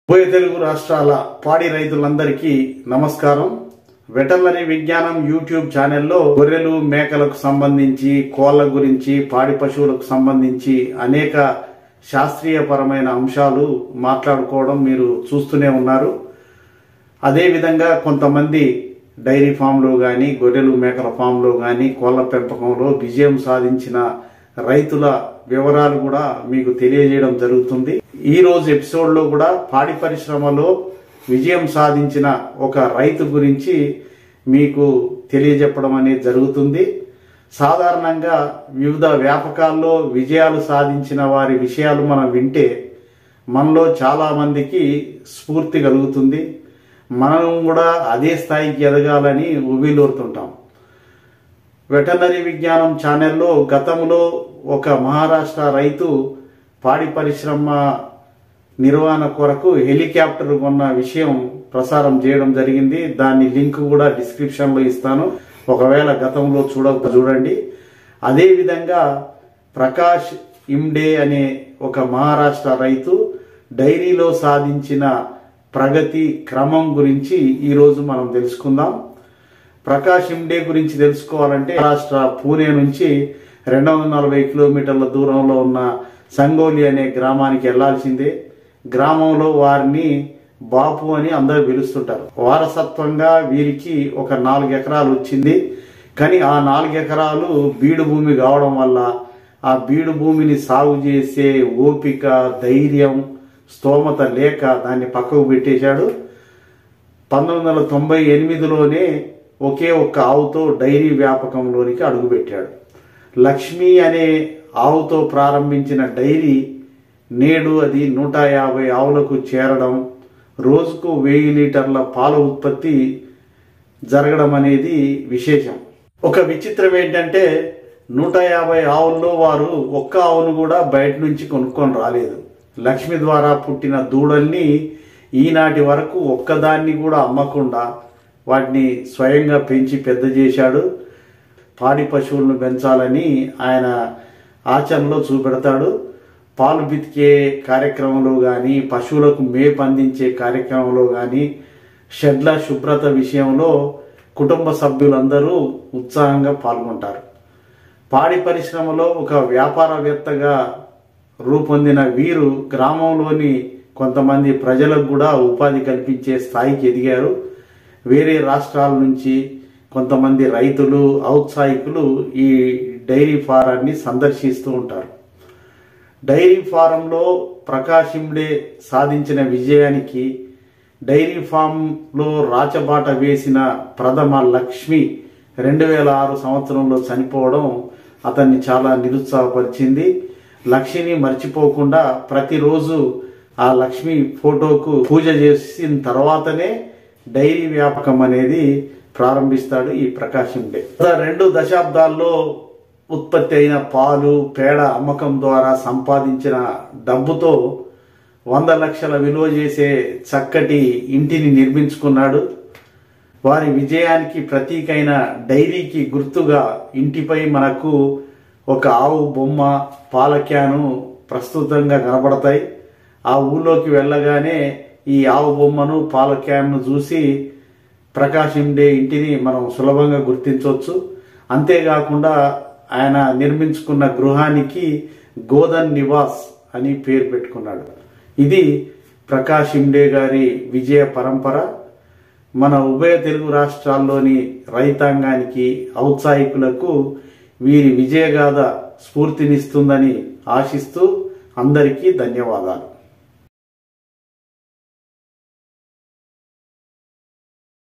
ఉభయ తెలుగు రాష్ట్రాల పాడి రైతులందరికీ నమస్కారం వెటర్నరీ విజ్ఞానం యూట్యూబ్ ఛానల్లో గొర్రెలు మేకలకు సంబంధించి కోళ్ల గురించి పాడి పశువులకు సంబంధించి అనేక శాస్త్రీయపరమైన అంశాలు మాట్లాడుకోవడం మీరు చూస్తూనే ఉన్నారు అదేవిధంగా కొంతమంది డైరీ ఫామ్లో కానీ గొర్రెలు మేకల ఫామ్లో కానీ కోళ్ల పెంపకంలో విజయం సాధించిన రైతుల వివరాలు కూడా మీకు తెలియజేయడం జరుగుతుంది ఈ రోజు ఎపిసోడ్లో కూడా పాడి పరిశ్రమలో విజయం సాధించిన ఒక రైతు గురించి మీకు తెలియజెప్పడం అనేది జరుగుతుంది సాధారణంగా వివిధ వ్యాపకాల్లో విజయాలు సాధించిన వారి విషయాలు మనం వింటే మనలో చాలా మందికి స్ఫూర్తి కలుగుతుంది మనం కూడా అదే స్థాయికి ఎదగాలని ఉవ్విలూరుతుంటాం వెటర్నరీ విజ్ఞానం ఛానల్లో గతంలో ఒక మహారాష్ట్ర రైతు పాడి పరిశ్రమ నిర్వహణ కొరకు హెలికాప్టర్ కొన్న విషయం ప్రసారం చేయడం జరిగింది దాని లింక్ కూడా డిస్క్రిప్షన్లో ఇస్తాను ఒకవేళ గతంలో చూడ చూడండి అదేవిధంగా ప్రకాష్ ఇమ్డే అనే ఒక మహారాష్ట్ర రైతు డైరీలో సాధించిన ప్రగతి క్రమం గురించి ఈరోజు మనం తెలుసుకుందాం ప్రకాష్ ఇమ్డే గురించి తెలుసుకోవాలంటే మహారాష్ట్ర పూణే నుంచి రెండు వందల నలభై కిలోమీటర్ల దూరంలో ఉన్న సంగోలి అనే గ్రామానికి వెళ్లాల్సిందే గ్రామంలో వారిని బాపు అని అందరూ పిలుస్తుంటారు వారసత్వంగా వీరికి ఒక నాలుగు ఎకరాలు వచ్చింది కానీ ఆ నాలుగు ఎకరాలు బీడు భూమి కావడం వల్ల ఆ బీడు భూమిని సాగు చేసే ఓపిక ధైర్యం స్తోమత లేక దాన్ని పక్కకు పెట్టేశాడు పంతొమ్మిది వందల తొంభై ఎనిమిదిలోనే ఒకే ఒక్క ఆవుతో డైరీ వ్యాపకంలోనికి అడుగుపెట్టాడు లక్ష్మి అనే ఆవుతో ప్రారంభించిన డైరీ నేడు అది నూట యాభై ఆవులకు చేరడం రోజుకు వెయ్యి లీటర్ల పాల ఉత్పత్తి జరగడం అనేది విశేషం ఒక విచిత్రం ఏంటంటే నూట యాభై ఆవుల్లో వారు ఒక్క ఆవును కూడా బయట నుంచి కొనుక్కొని రాలేదు లక్ష్మి ద్వారా పుట్టిన దూడల్ని ఈనాటి వరకు ఒక్కదాన్ని కూడా అమ్మకుండా వాటిని స్వయంగా పెంచి పెద్ద చేశాడు పాడి పశువులను పెంచాలని ఆయన ఆచరణలో చూపెడతాడు పాలు పితికే కార్యక్రమంలో కానీ పశువులకు మేపు అందించే కార్యక్రమంలో కానీ షెడ్ల శుభ్రత విషయంలో కుటుంబ సభ్యులందరూ ఉత్సాహంగా పాల్గొంటారు పాడి పరిశ్రమలో ఒక వ్యాపారవేత్తగా రూపొందిన వీరు గ్రామంలోని కొంతమంది ప్రజలకు కూడా ఉపాధి కల్పించే స్థాయికి ఎదిగారు వేరే రాష్ట్రాల నుంచి కొంతమంది రైతులు ఔత్సాహికులు ఈ డైరీ ఫారాన్ని సందర్శిస్తూ ఉంటారు డైరీ ఫారంలో ప్రకాష్ ఇమ్డే సాధించిన విజయానికి డైరీ ఫామ్లో రాచబాట వేసిన ప్రథమ లక్ష్మి రెండు వేల ఆరు సంవత్సరంలో చనిపోవడం అతన్ని చాలా నిరుత్సాహపరిచింది లక్ష్మిని మర్చిపోకుండా ప్రతిరోజు ఆ లక్ష్మి ఫోటోకు పూజ చేసిన తర్వాతనే డైరీ వ్యాపకం అనేది ప్రారంభిస్తాడు ఈ ప్రకాశం డే గత రెండు దశాబ్దాల్లో ఉత్పత్తి అయిన పాలు పేడ అమ్మకం ద్వారా సంపాదించిన డబ్బుతో వంద లక్షల విలువ చేసే చక్కటి ఇంటిని నిర్మించుకున్నాడు వారి విజయానికి ప్రతీకైన డైరీకి గుర్తుగా ఇంటిపై మనకు ఒక ఆవు బొమ్మ పాల క్యాను ప్రస్తుతంగా కనబడతాయి ఆ ఊళ్ళోకి వెళ్ళగానే ఈ ఆవు బొమ్మను పాల క్యాన్ను చూసి ప్రకాశం డే ఇంటిని మనం సులభంగా గుర్తించవచ్చు అంతేకాకుండా ఆయన నిర్మించుకున్న గృహానికి గోదన్ నివాస్ అని పేరు పెట్టుకున్నాడు ఇది ప్రకాష్ ఇండే గారి విజయ పరంపర మన ఉభయ తెలుగు రాష్ట్రాల్లోని రైతాంగానికి ఔత్సాహికులకు వీరి విజయగాథ స్ఫూర్తినిస్తుందని ఆశిస్తూ అందరికీ ధన్యవాదాలు